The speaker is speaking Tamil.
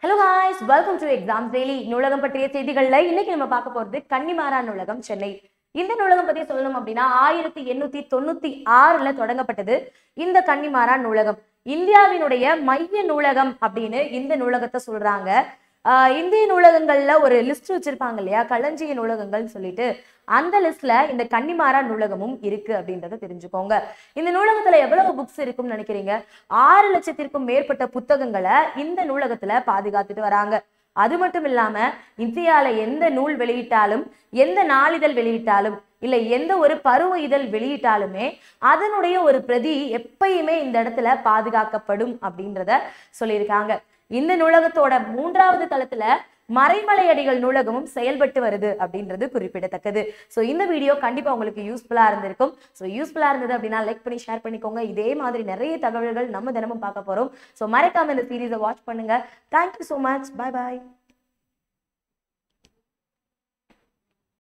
hello guys welcome to exam daily நூலகம் பற்றிய செய்திகள்ல இன்னைக்கு நம்ம பார்க்க போறது கன்னிமாரா நூலகம் சென்னை இந்த நூலகம் பத்தி சொல்லணும் அப்படின்னா ஆயிரத்தி எண்ணூத்தி தொண்ணூத்தி ஆறுல தொடங்கப்பட்டது இந்த கன்னிமாரா நூலகம் இந்தியாவினுடைய மைய நூலகம் அப்படின்னு இந்த நூலகத்தை சொல்றாங்க ஆஹ் இந்திய நூலகங்கள்ல ஒரு லிஸ்ட் வச்சிருப்பாங்க இல்லையா களஞ்சிய நூலகங்கள்னு சொல்லிட்டு அந்த லிஸ்ட்ல இந்த கன்னிமாரா நூலகமும் இருக்கு அப்படின்றத தெரிஞ்சுக்கோங்க இந்த நூலகத்துல எவ்வளவு புக்ஸ் இருக்கும்னு நினைக்கிறீங்க ஆறு லட்சத்திற்கும் மேற்பட்ட புத்தகங்களை இந்த நூலகத்துல பாதுகாத்துட்டு வராங்க அது மட்டும் இல்லாம இந்தியால எந்த நூல் வெளியிட்டாலும் எந்த நாளிதழ் வெளியிட்டாலும் இல்லை எந்த ஒரு பருவ இதழ் வெளியிட்டாலுமே அதனுடைய ஒரு பிரதி எப்பயுமே இந்த இடத்துல பாதுகாக்கப்படும் அப்படின்றத சொல்லியிருக்காங்க இந்த நூலகத்தோட மூன்றாவது தளத்துல மறைமலை அடிகள் நூலகமும் செயல்பட்டு வருது அப்படின்றது குறிப்பிடத்தக்கது ஸோ இந்த வீடியோ கண்டிப்பா உங்களுக்கு யூஸ்ஃபுல்லா இருந்திருக்கும் ஸோ யூஸ்ஃபுல்லா இருந்தது அப்படின்னா லைக் பண்ணி ஷேர் பண்ணிக்கோங்க இதே மாதிரி நிறைய தகவல்கள் நம்ம தினமும் பார்க்க போறோம் ஸோ மறக்காம இந்த சீரீஸை வாட்ச் பண்ணுங்க தேங்க்யூ ஸோ மச் பை பாய்